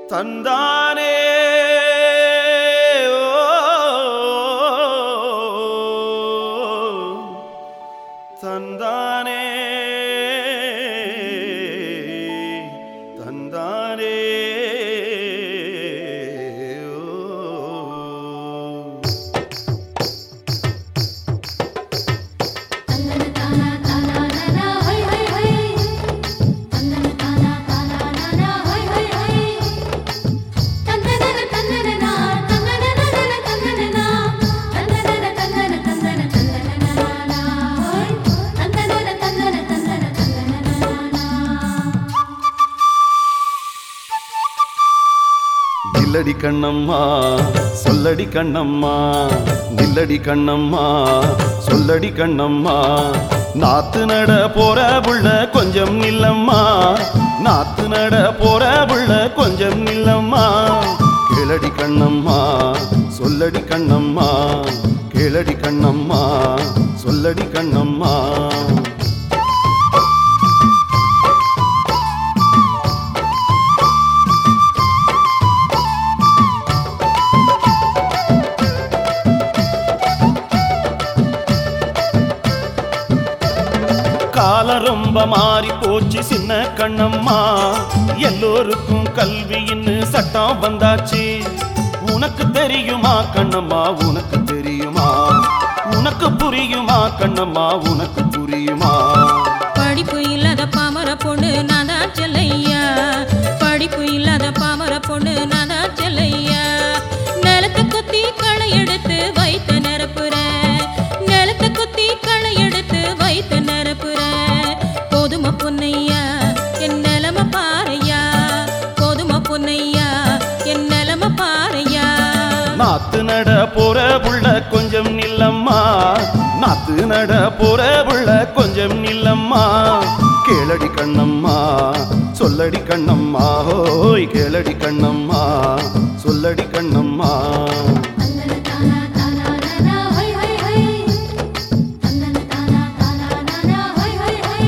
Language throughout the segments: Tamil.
தந்தானே ஓ, தந்தானே தந்தானே ஓ. தந்தன தானா தானா நானா ஹை ஹை ஹை தந்தன தானா தானா நானா ஹை ஹை ஹை தந்தன தந்தன நா தந்தன நன தந்தன நா தந்தன தந்தன தந்தன தந்தன நானா ஹை தந்தன தந்தன தந்தன தந்தன நானா நில்லடி கண்ணம்மா சொல்லடி கண்ணம்மா நில்லடி கண்ணம்மா சொல்லடி கண்ணம்மா நாத்து நட போற புள்ள கொஞ்சம் நில்லம்மா நாத்து நட போற புள்ள கொஞ்சம் நில்லம்மா கேளடி கண்ணம்மா சொல்லடி கண்ணம்மா கேளடி கண்ணம்மா சொல்லடி கண்ணம்மா காலம் ரொம்ப மாறி போச்சு சின்ன கண்ணம்மா எல்லோருக்கும் கல்வின்னு சட்டம் வந்தாச்சு உனக்கு தெரியுமா கண்ணம்மா உனக்கு தெரியுமா உனக்கு புரியுமா கண்ணம்மா உனக்கு புரியுமா படிப்பு இல்லாத பாமர பொண்ணு நான் தான் செல்லையா படிப்பு இல்லாத பாமர பொண்ணு நான் தான் செல்லையா நிலத்தை குத்தி களை எடுத்து வைத்த நிரப்புறேன் நிலத்தை குத்தி களை எடுத்து வைத்த நிரப்புறேன் போதும பொன்னையா என் நிலம பாறையா போதும பொன்னையா என் நிலம பாறையா நாத்து நட போற புள்ள கொஞ்சம் நில்லம்மா நாத்து நட போற புள்ள கொஞ்சம் நில்லம்மா கேளடி கண்ணம்மா சொல்லடி கண்ணம்மா ஹோய் கேளடி கண்ணம்மா சொல்லடி கண்ணம்மா தந்தன தானா தானா நானா ஹை ஹை ஹை தந்தன தானா தானா நானா ஹை ஹை ஹை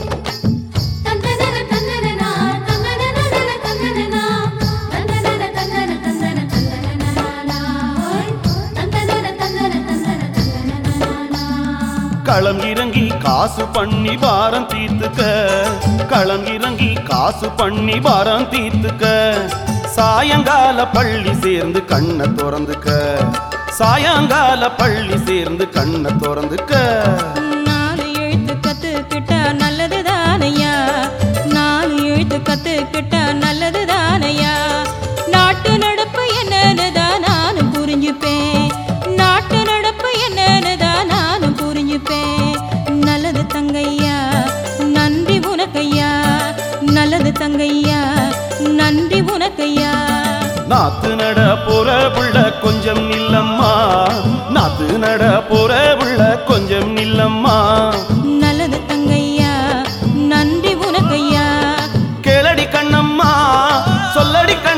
தந்தன தந்தன நா தந்தன நன தந்தன நா தந்தன தந்தன தந்தன தந்தன நானா ஹை தந்தன தந்தன தந்தன தந்தன நானா களம் இறங்கி காசு பண்ணி பாரம் தீர்த்துக்க களம் இறங்கி காசு பண்ணி பாரம் தீர்த்துக்க சாயங்கால பள்ளி சேர்ந்து கண்ணை திறந்துக்க சாயங்கால பள்ளி சேர்ந்து கண்ணை திறந்துக்க நாலு எழுத்து கத்துக்கிட்டா நல்லது தானையா நாலு எழுத்து கத்துக்கிட்டா நல்லது தானையா நாட்டு நடப்பு என்னன்னு தான் நானும் புரிஞ்சுப்பேன் நாட்டு நடப்பு என்னன்னு தான் நானும் புரிஞ்சுப்பேன் நல்லது தங்கையா நன்றி உனக்கையா நல்லது தங்கையா நன்றி உனக்கையா நாத்து நட போற புள்ள கொஞ்சம் நில்லம்மா நாத்து நட போற புள்ள கொஞ்சம் நில்லம்மா நல்லது தங்கையா நன்றி உனக்கையா கேளடி கண்ணம்மா சொல்லடி கண்ணம்மா